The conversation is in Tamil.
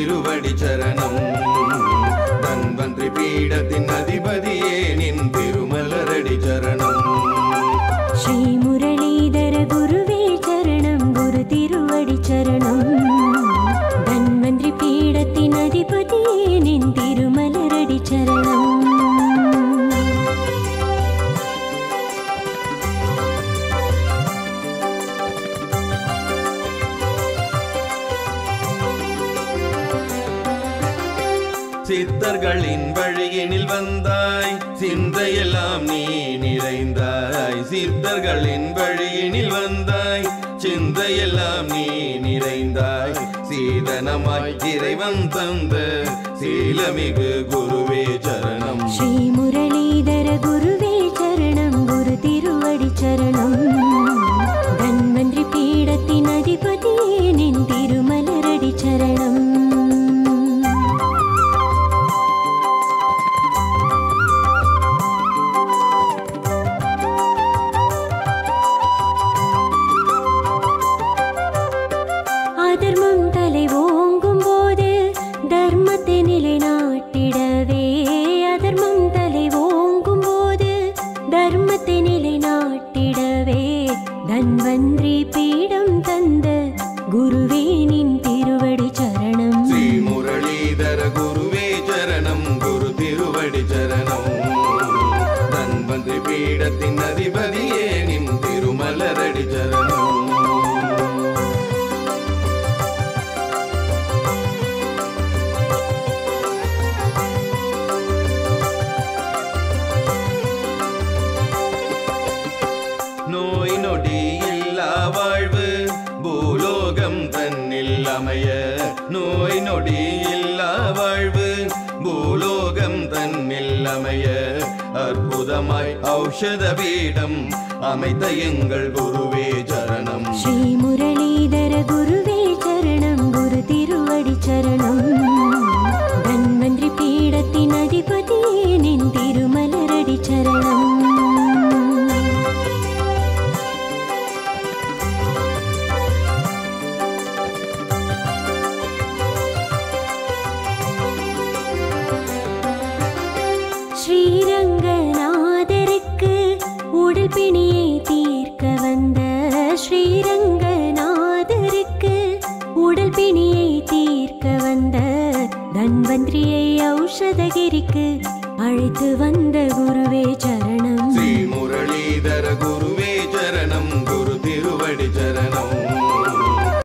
திருவடி சரணம் தன்வந்திரி பீடத்தின் அதிபதியே நின் திருமலரடி சரணம் ஸ்ரீ முரளீதர குருவே சரணம் குரு திருவடி சரணம் தன்வந்திரி பீடத்தின் அதிபதியே நின் திருமலரடி சரணம் சித்தர்களின் வழியினில் வந்தாய் சிந்தையெல்லாம் நீ நிறைந்தாய் சித்தர்களின் வழியினில் வந்தாய் சிந்தையெல்லாம் நீ நிறைந்தாய் சீதனமாய் இறைவன் தந்த சீலமிகு குருவே சரணம் ஸ்ரீ முரளீதர குருவே சரணம் குரு திருவடி சரணம் தன்வந்திரி பீடத்தின் அதிபதியே நின் திருமலரடி சரணம் அதர்மம் தலை ஓங்கும் போது தர்மத்தை நிலைநாட்டிடவே அதர்மம் தலை ஓங்கும் போது தர்மத்தை நிலைநாட்டிடவே தன்வந்திரி பீடம் தந்த குருவே நின் திருவடி சரணம் ஸ்ரீ முரளீதர குருவே சரணம் குரு திருவடி சரணம் தன்வந்திரி பீடத்தின் அதிபதியே நின் திருமலரடி சரணம் நோய் நொடி இல்லா வாழ்வு பூலோகம் தன்னில் அமைய நோய் நொடி இல்லா வாழ்வு பூலோகம் தன்னில் அமைய அற்புதமாய் ஔஷத பீடம் அமைத்த எங்கள் குருவே சரணம் ஸ்ரீ முரளீதர குருவே சரணம் குரு திருவடி சரணம் தன்வந்திரி பீடத்தின் அதிபதியே நின் திருமலரடி சரணம் ஸ்ரீரங்கநாதருக்கு உடல் பிணியை தீர்க்க வந்த ஸ்ரீரங்கநாதருக்கு உடல் பிணியை தீர்க்க வந்த தன்வந்திரியை ஔஷதகிரிக்கு அழைத்து வந்த குருவே